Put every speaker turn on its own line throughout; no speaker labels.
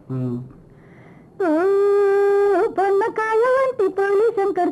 ఉమ్.
ఓ పొన్నకాయ వంటి పోలి శంకర్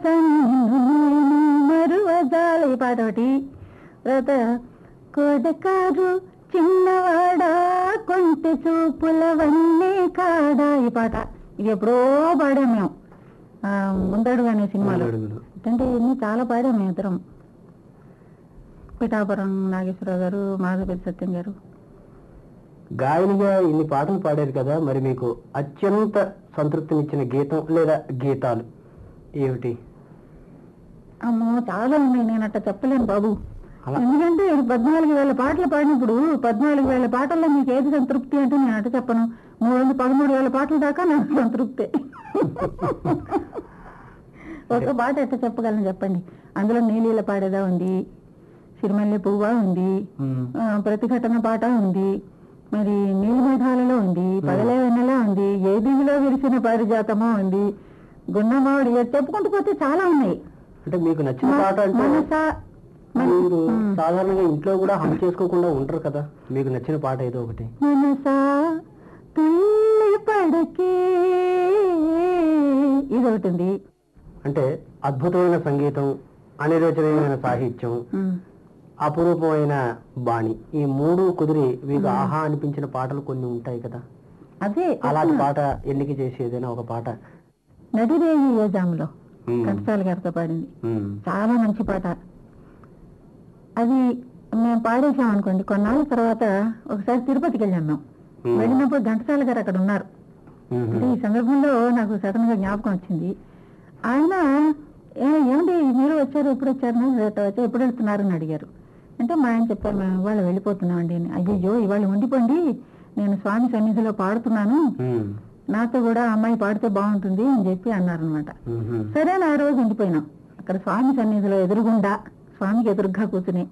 మరువజాల ఈ పాట ఒకటి తర్వాత కోడకారు చిన్నవాడా కొంటె చూపుల వన్నే కాడా ఈ పాట ఇది ఎప్పుడో పాడాం మేము ఆ, ముందడుగు అనే సినిమాలో
అడుగులు.
అంటే ఇన్ని చాలా పాడాం మేము ఇద్దరం పిఠాపురం నాగేశ్వరరావు గారు మాధవపతి సత్యం గారు
గాయనిగా ఇన్ని పాటలు పాడారు కదా మరి మీకు అత్యంత సంతృప్తినిచ్చిన గీతం లేదా గీతాలు ఏమిటి
అమ్మో చాలా ఉన్నాయి నేను అట్ట చెప్పలేను బాబు
అలా
ఎందుకంటే ఇది పద్నాలుగు వేల పాటలు పాడినప్పుడు పద్నాలుగు వేల పాటల్లో మీకు ఏది సంతృప్తి అంటే నేను అట్ట చెప్పను మూడు వందల పదమూడు వేల పాటల దాకా నాకు సంతృప్తి ఒక పాట ఎట్ట చెప్పగలను చెప్పండి అందులో నీలీల పాడేదా ఉంది సిరిమల్లె పువ్వా ఉంది
ఉమ్.
ఆ, ప్రతిఘటన పాట ఉంది మరి నీలిమేఘాలలో ఉంది పగలే వెన్నెలా ఉంది ఏ దిగులో విరిసిన పారిజాతమో ఉంది గున్నమావిడి ఇక చెప్పుకుంటూ పోతే చాలా ఉన్నాయి
అంటే మీకు నచ్చిన పాట అంటే
మనస మన-
మీరు
ఉమ్.
సాధారణంగా ఇంట్లో కూడా హమ్ చేసుకోకుండా ఉంటారు కదా మీకు నచ్చిన పాట ఏదో ఒకటి
మనసా తుల్లి పడకే ఇది ఒకటి ఉంది
అంటే అద్భుతమైన సంగీతం అనిరోచనమైన సాహిత్యం
ఉమ్.
అపురూపమైన బాణి ఈ మూడు కుదిరి మీకు ఆహా అనిపించిన పాటలు కొన్ని ఉంటాయి కదా
అదే
అలాంటి పాట ఎన్నిక చేసి ఏదైనా ఒక పాట
నటిదేవి యోజాములో
ఉమ్.
కంటసాల గారితో పాడింది
ఉమ్.
చాలా మంచి పాట అది మేము పాడేసాం అనుకోండి కొన్నాళ్ళ తర్వాత ఒకసారి తిరుపతికి వెళ్ళాం మేము
ఉమ్.
వెళ్ళినప్పుడు ఘంటసాల గారు అక్కడ ఉన్నారు
ఉమ్.
అంటే ఈ సందర్భంలో నాకు సడన్ గా జ్ఞాపకం వచ్చింది ఆయన "ఏ, ఏమండి మీరు వచ్చారు ఎప్పుడు వచ్చారు నేను రేపు వచ్చా ఎప్పుడు వెళ్తున్నారు అని అడిగారు అంటే మా ఆయన చెప్పారు మేము ఇవాళ వెళ్ళిపోతున్నామండి అని అయ్యయ్యో ఇవాళ ఉండిపోండి నేను స్వామి సన్నిధిలో పాడుతున్నాను
ఉమ్.
నాతో కూడా ఆ అమ్మాయి పాడితే బాగుంటుంది అని చెప్పి అన్నారనమాట
ఉమ్.
సరే అని ఆ రోజు ఉండిపోయినాం అక్కడ స్వామి సన్నిధిలో ఎదురుగుండా స్వామికి ఎదురుగా కూర్చుని